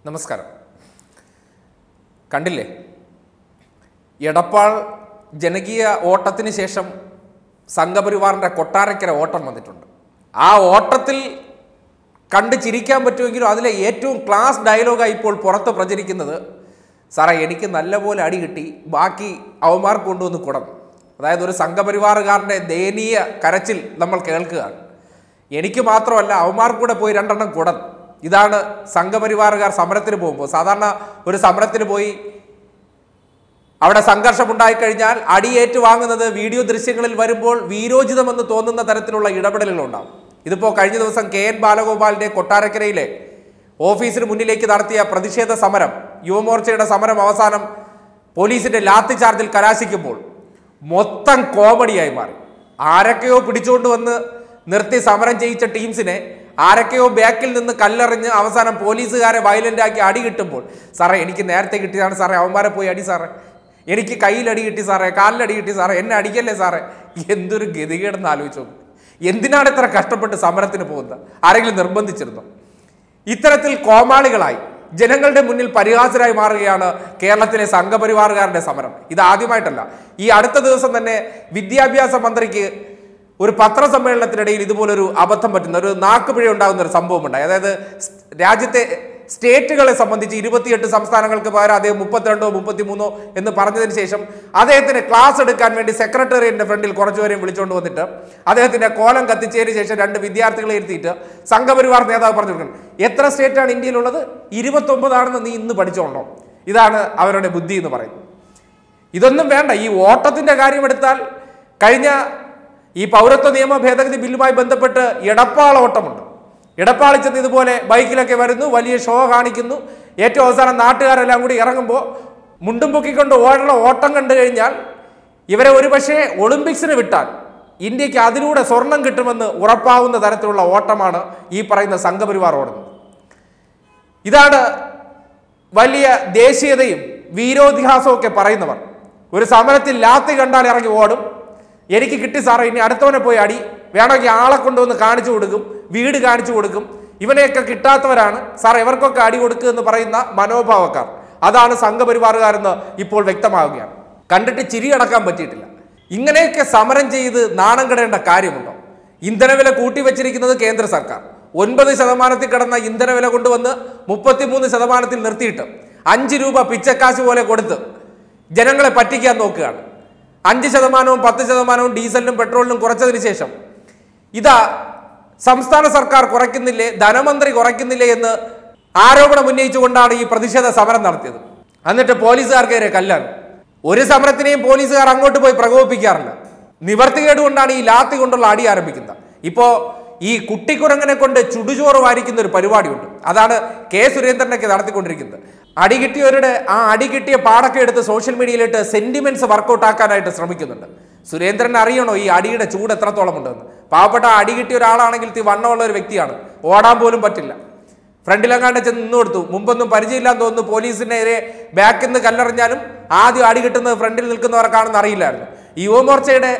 നമസ്കാരം കണ്ടില്ലേ എടപ്പാൾ ജനകീയ ഓട്ടത്തിന് ശേഷം സംഘപരിവാറിൻ്റെ കൊട്ടാരക്കര ഓട്ടം വന്നിട്ടുണ്ട് ആ ഓട്ടത്തിൽ കണ്ട് ചിരിക്കാൻ പറ്റുമെങ്കിലും അതിലെ ഏറ്റവും ക്ലാസ് ഡയലോഗായി ഇപ്പോൾ പുറത്ത് പ്രചരിക്കുന്നത് സാറേ എനിക്ക് നല്ലപോലെ അടി കിട്ടി ബാക്കി അവന്മാർക്ക് കൊണ്ടുവന്ന് കുടം അതായത് ഒരു സംഘപരിവാറുകാരൻ്റെ ദയനീയ കരച്ചിൽ നമ്മൾ കേൾക്കുകയാണ് എനിക്ക് മാത്രമല്ല അവന്മാർക്ക് കൂടെ പോയി രണ്ടെണ്ണം കുടം ഇതാണ് സംഘപരിവാറുകാർ സമരത്തിന് പോകുമ്പോൾ സാധാരണ ഒരു സമരത്തിന് പോയി അവിടെ സംഘർഷമുണ്ടായി കഴിഞ്ഞാൽ അടിയേറ്റ് വാങ്ങുന്നത് വീഡിയോ ദൃശ്യങ്ങളിൽ വരുമ്പോൾ വീരോചിതമെന്ന് തോന്നുന്ന തരത്തിലുള്ള ഇടപെടലുകളുണ്ടാവും ഇതിപ്പോൾ കഴിഞ്ഞ ദിവസം കെ എൻ ബാലഗോപാലിന്റെ കൊട്ടാരക്കരയിലെ ഓഫീസിന് മുന്നിലേക്ക് നടത്തിയ പ്രതിഷേധ സമരം യുവമോർച്ചയുടെ സമരം അവസാനം പോലീസിന്റെ ലാത്തി ചാർജിൽ കലാശിക്കുമ്പോൾ മൊത്തം കോമഡിയായി മാറി ആരൊക്കെയോ പിടിച്ചുകൊണ്ട് വന്ന് നിർത്തി സമരം ചെയ്യിച്ച ടീംസിനെ ആരൊക്കെയോ ബാക്കിൽ നിന്ന് കല്ലെറിഞ്ഞ് അവസാനം പോലീസുകാരെ വയലന്റ് ആക്കി അടി കിട്ടുമ്പോൾ സാറേ എനിക്ക് നേരത്തെ കിട്ടിയതാണ് സാറേ അവന്മാരെ പോയി അടി സാറേ എനിക്ക് കയ്യിലടി കിട്ടി സാറേ കാലിലടി കിട്ടി സാറേ എന്നെ അടിക്കല്ലേ സാറേ എന്തൊരു ഗതികേടെന്ന് ആലോചിച്ചു നോക്ക്. എന്തിനാണ് ഇത്ര കഷ്ടപ്പെട്ട് സമരത്തിന് പോകുന്നത് ആരെങ്കിലും നിർബന്ധിച്ചിരുന്നോ ഇത്തരത്തിൽ കോമാളികളായി ജനങ്ങളുടെ മുന്നിൽ പരിഹാസരായി മാറുകയാണ് കേരളത്തിലെ സംഘപരിവാറുകാരുടെ സമരം ഇത് ആദ്യമായിട്ടല്ല ഈ അടുത്ത ദിവസം തന്നെ വിദ്യാഭ്യാസ മന്ത്രിക്ക് ഒരു പത്രസമ്മേളനത്തിനിടയിൽ ഇതുപോലൊരു അബദ്ധം പറ്റുന്ന ഒരു നാക്കുപിഴ ഉണ്ടാകുന്ന ഒരു സംഭവം ഉണ്ടായി അതായത് സ് രാജ്യത്തെ സ്റ്റേറ്റുകളെ സംബന്ധിച്ച് ഇരുപത്തിയെട്ട് സംസ്ഥാനങ്ങൾക്ക് പകരം അദ്ദേഹം മുപ്പത്തിരണ്ടോ മുപ്പത്തിമൂന്നോ എന്ന് പറഞ്ഞതിന് ശേഷം അദ്ദേഹത്തിന് ക്ലാസ് എടുക്കാൻ വേണ്ടി സെക്രട്ടേറിയറ്റിന്റെ ഫ്രണ്ടിൽ കുറച്ചുപേരെയും വിളിച്ചുകൊണ്ട് വന്നിട്ട് അദ്ദേഹത്തിന്റെ കോലം കത്തിച്ചതിന് ശേഷം രണ്ട് വിദ്യാർത്ഥികളെ ഇരുത്തിയിട്ട് സംഘപരിവാർ നേതാവ് പറഞ്ഞു കൊടുക്കണം എത്ര സ്റ്റേറ്റാണ് ഇന്ത്യയിലുള്ളത് ഇരുപത്തൊമ്പതാണെന്ന് നീ ഇന്ന് പഠിച്ചോളണം ഇതാണ് അവരുടെ ബുദ്ധി എന്ന് പറയുന്നത് ഇതൊന്നും വേണ്ട ഈ ഓട്ടത്തിന്റെ കാര്യമെടുത്താൽ കഴിഞ്ഞ ഈ പൗരത്വ നിയമ ഭേദഗതി ബില്ലുമായി ബന്ധപ്പെട്ട് എടപ്പാൾ ഓട്ടമുണ്ട് എടപ്പാളിൽ ചെന്ന് ഇതുപോലെ ബൈക്കിലൊക്കെ വരുന്നു വലിയ ഷോ കാണിക്കുന്നു ഏറ്റവും അവസാനം നാട്ടുകാരെല്ലാം കൂടി ഇറങ്ങുമ്പോൾ മുണ്ടും പൊക്കിക്കൊണ്ട് ഓടുന്ന ഓട്ടം കണ്ടു കഴിഞ്ഞാൽ ഇവരെ ഒരുപക്ഷെ ഒളിമ്പിക്സിന് വിട്ടാൽ ഇന്ത്യക്ക് അതിലൂടെ സ്വർണം കിട്ടുമെന്ന് ഉറപ്പാവുന്ന തരത്തിലുള്ള ഓട്ടമാണ് ഈ പറയുന്ന സംഘപരിവാർ ഓടുന്നത് ഇതാണ് വലിയ ദേശീയതയും വീരോതിഹാസവും ഒക്കെ പറയുന്നവർ ഒരു സമരത്തിൽ ലാത്തി കണ്ടാൽ ഇറങ്ങി ഓടും എനിക്ക് കിട്ടി സാറേ ഇനി അടുത്തവനെ പോയി അടി വേണമെങ്കിൽ ആളെ കൊണ്ടുവന്ന് കാണിച്ചു കൊടുക്കും വീട് കാണിച്ചു കൊടുക്കും ഇവനെയൊക്കെ കിട്ടാത്തവരാണ് സാർ ഇവർക്കൊക്കെ അടി കൊടുക്കുക എന്ന് പറയുന്ന മനോഭാവക്കാർ അതാണ് സംഘപരിവാറുകാരെന്ന് ഇപ്പോൾ വ്യക്തമാവുകയാണ് കണ്ടിട്ട് ചിരി അടക്കാൻ പറ്റിയിട്ടില്ല ഇങ്ങനെയൊക്കെ സമരം ചെയ്ത് നാണം കെടേണ്ട കാര്യമുണ്ടോ ഇന്ധനവില കൂട്ടിവെച്ചിരിക്കുന്നത് കേന്ദ്ര സർക്കാർ ഒൻപത് ശതമാനത്തിൽ കിടന്ന ഇന്ധനവില കൊണ്ടുവന്ന് മുപ്പത്തിമൂന്ന് ശതമാനത്തിൽ നിർത്തിയിട്ട് അഞ്ച് രൂപ പിച്ചക്കാശ് പോലെ കൊടുത്ത് ജനങ്ങളെ പറ്റിക്കാൻ നോക്കുകയാണ് അഞ്ച് ശതമാനവും പത്ത് ശതമാനവും ഡീസലിനും പെട്രോളിനും കുറച്ചതിന് ശേഷം ഇതാ സംസ്ഥാന സർക്കാർ കുറയ്ക്കുന്നില്ലേ ധനമന്ത്രി കുറയ്ക്കുന്നില്ലേ എന്ന് ആരോപണം ഉന്നയിച്ചുകൊണ്ടാണ് ഈ പ്രതിഷേധ സമരം നടത്തിയത് എന്നിട്ട് പോലീസുകാർക്കെതിരെ കല്ലാണ് ഒരു സമരത്തിനെയും പോലീസുകാർ അങ്ങോട്ട് പോയി പ്രകോപിപ്പിക്കാറില്ല നിവർത്തികേട് കൊണ്ടാണ് ഈ ലാത്തി കൊണ്ടുള്ള അടി ആരംഭിക്കുന്നത് ഇപ്പോ ഈ കുട്ടിക്കുരങ്ങനെ കൊണ്ട് ചുടുചോറ് വാരിക്കുന്ന ഒരു പരിപാടിയുണ്ട് അതാണ് കെ സുരേന്ദ്രനൊക്കെ നടത്തിക്കൊണ്ടിരിക്കുന്നത് അടി കിട്ടിയവരുടെ ആ അടി കിട്ടിയ പാടൊക്കെ എടുത്ത് സോഷ്യൽ മീഡിയയിലിട്ട് സെന്റിമെന്റ്സ് വർക്കൗട്ട് ആക്കാനായിട്ട് ശ്രമിക്കുന്നുണ്ട് സുരേന്ദ്രൻ അറിയണോ ഈ അടിയുടെ ചൂട് എത്രത്തോളം ഉണ്ടെന്ന് പാവപ്പെട്ട അടി കിട്ടിയ ഒരാളാണെങ്കിൽ തി വണ്ണമുള്ള ഒരു വ്യക്തിയാണ് ഓടാൻ പോലും പറ്റില്ല ഫ്രണ്ടിലെങ്ങാണ്ട് ചെന്ന് നിന്ന് കൊടുത്തു മുമ്പൊന്നും പരിചയമില്ലാന്ന് തോന്നുന്നു പോലീസിനെതിരെ ബാക്കിൽ നിന്ന് കല്ലെറിഞ്ഞാലും ആദ്യം അടി കിട്ടുന്നത് ഫ്രണ്ടിൽ നിൽക്കുന്നവർക്കാണെന്ന് അറിയില്ലായിരുന്നു ഈ യുവമോർച്ചയുടെ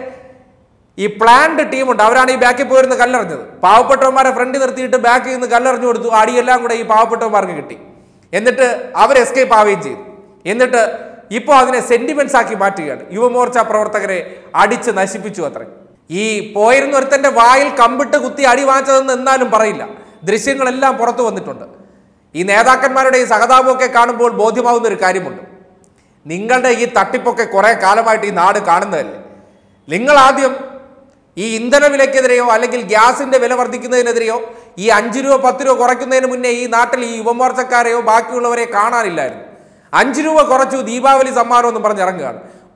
ഈ പ്ലാൻഡ് ടീമുണ്ട് അവരാണ് ഈ ബാക്കിൽ പോയിരുന്ന് കല്ലെറിഞ്ഞത് പാവപ്പെട്ടവന്മാരെ ഫ്രണ്ടിൽ നിർത്തിയിട്ട് ബാക്കിൽ നിന്ന് കല്ലെറിഞ്ഞു കൊടുത്തു അടിയെല്ലാം കൂടെ ഈ പാവപ്പെട്ടവന്മാർക്ക് കിട്ടി എന്നിട്ട് അവർ എസ്കേപ്പ് ആവുകയും ചെയ്തു എന്നിട്ട് ഇപ്പോൾ അതിനെ സെന്റിമെന്റ്സ് ആക്കി മാറ്റുകയാണ് യുവമോർച്ച പ്രവർത്തകരെ അടിച്ച് നശിപ്പിച്ചു അത്രേ ഈ പോയിരുന്ന ഒരുത്തന്റെ വായിൽ കമ്പിട്ട് കുത്തി അടി വാങ്ങിച്ചതെന്ന് എന്നാലും പറയില്ല ദൃശ്യങ്ങളെല്ലാം പുറത്തു വന്നിട്ടുണ്ട് ഈ നേതാക്കന്മാരുടെ ഈ സഹതാപമൊക്കെ കാണുമ്പോൾ ബോധ്യമാവുന്ന ഒരു കാര്യമുണ്ട് നിങ്ങളുടെ ഈ തട്ടിപ്പൊക്കെ കുറെ കാലമായിട്ട് ഈ നാട് കാണുന്നതല്ലേ നിങ്ങൾ ആദ്യം ഈ ഇന്ധന വിലക്കെതിരെയോ അല്ലെങ്കിൽ ഗ്യാസിന്റെ വില വർദ്ധിക്കുന്നതിനെതിരെയോ ഈ അഞ്ച് രൂപ പത്ത് രൂപ കുറയ്ക്കുന്നതിന് മുന്നേ ഈ നാട്ടിൽ ഈ യുവമോർച്ചക്കാരെയോ ബാക്കിയുള്ളവരെ കാണാനില്ലായിരുന്നു അഞ്ച് രൂപ കുറച്ചു ദീപാവലി സമ്മാനം എന്ന് പറഞ്ഞ് ഇറങ്ങുകയാണ്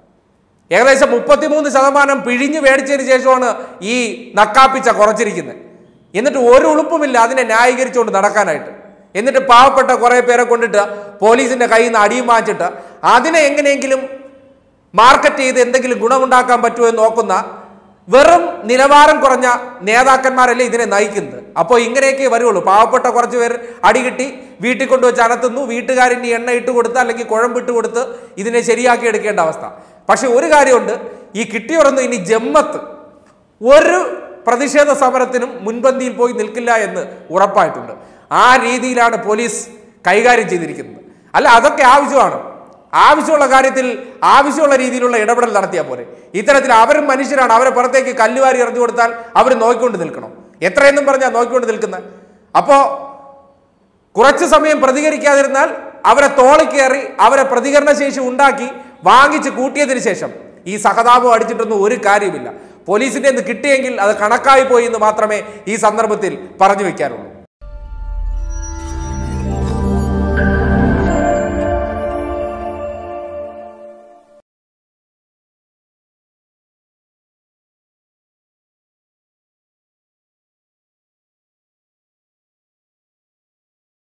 ഏകദേശം മുപ്പത്തിമൂന്ന് ശതമാനം പിഴിഞ്ഞു മേടിച്ചതിന് ശേഷമാണ് ഈ നക്കാപ്പിച്ച കുറച്ചിരിക്കുന്നത് എന്നിട്ട് ഒരു ഉളുപ്പുമില്ല അതിനെ ന്യായീകരിച്ചുകൊണ്ട് നടക്കാനായിട്ട് എന്നിട്ട് പാവപ്പെട്ട കുറേ പേരെ കൊണ്ടിട്ട് പോലീസിന്റെ കയ്യിൽ നിന്ന് അടിയും വാങ്ങിച്ചിട്ട് അതിനെ എങ്ങനെയെങ്കിലും മാർക്കറ്റ് ചെയ്ത് എന്തെങ്കിലും ഗുണമുണ്ടാക്കാൻ പറ്റുമോ എന്ന് നോക്കുന്ന വെറും നിലവാരം കുറഞ്ഞ നേതാക്കന്മാരല്ലേ ഇതിനെ നയിക്കുന്നത് അപ്പോൾ ഇങ്ങനെയൊക്കെ വരുള്ളൂ പാവപ്പെട്ട കുറച്ച് പേർ അടി കിട്ടി വീട്ടിൽ കൊണ്ടുവച്ച് അനത്തുന്നു വീട്ടുകാരിനി എണ്ണ ഇട്ട് കൊടുത്ത് അല്ലെങ്കിൽ കുഴമ്പിട്ട് കൊടുത്ത് ഇതിനെ ശരിയാക്കി എടുക്കേണ്ട അവസ്ഥ പക്ഷെ ഒരു കാര്യമുണ്ട് ഈ കിട്ടിയവരൊന്നും ഇനി ജമ്മത്ത് ഒരു പ്രതിഷേധ സമരത്തിനും മുൻപന്തിയിൽ പോയി നിൽക്കില്ല എന്ന് ഉറപ്പായിട്ടുണ്ട് ആ രീതിയിലാണ് പോലീസ് കൈകാര്യം ചെയ്തിരിക്കുന്നത് അല്ല അതൊക്കെ ആവശ്യമാണ് ആവശ്യമുള്ള കാര്യത്തിൽ ആവശ്യമുള്ള രീതിയിലുള്ള ഇടപെടൽ നടത്തിയാൽ പോലെ ഇത്തരത്തിൽ അവരും മനുഷ്യരാണ് അവരെ പുറത്തേക്ക് കല്ലുവാരി എറിഞ്ഞു കൊടുത്താൽ അവർ നോക്കിക്കൊണ്ട് നിൽക്കണം എത്രയെന്നും പറഞ്ഞാൽ നോക്കിക്കൊണ്ട് നിൽക്കുന്നത് അപ്പോൾ കുറച്ച് സമയം പ്രതികരിക്കാതിരുന്നാൽ അവരെ തോളിക്കേറി അവരെ പ്രതികരണശേഷി ഉണ്ടാക്കി വാങ്ങിച്ച് കൂട്ടിയതിന് ശേഷം ഈ സഹതാപം അടിച്ചിട്ടൊന്നും ഒരു കാര്യമില്ല പോലീസിന്റെ നിന്ന് കിട്ടിയെങ്കിൽ അത് കണക്കായി പോയി എന്ന് മാത്രമേ ഈ സന്ദർഭത്തിൽ പറഞ്ഞു വെക്കാറുള്ളൂ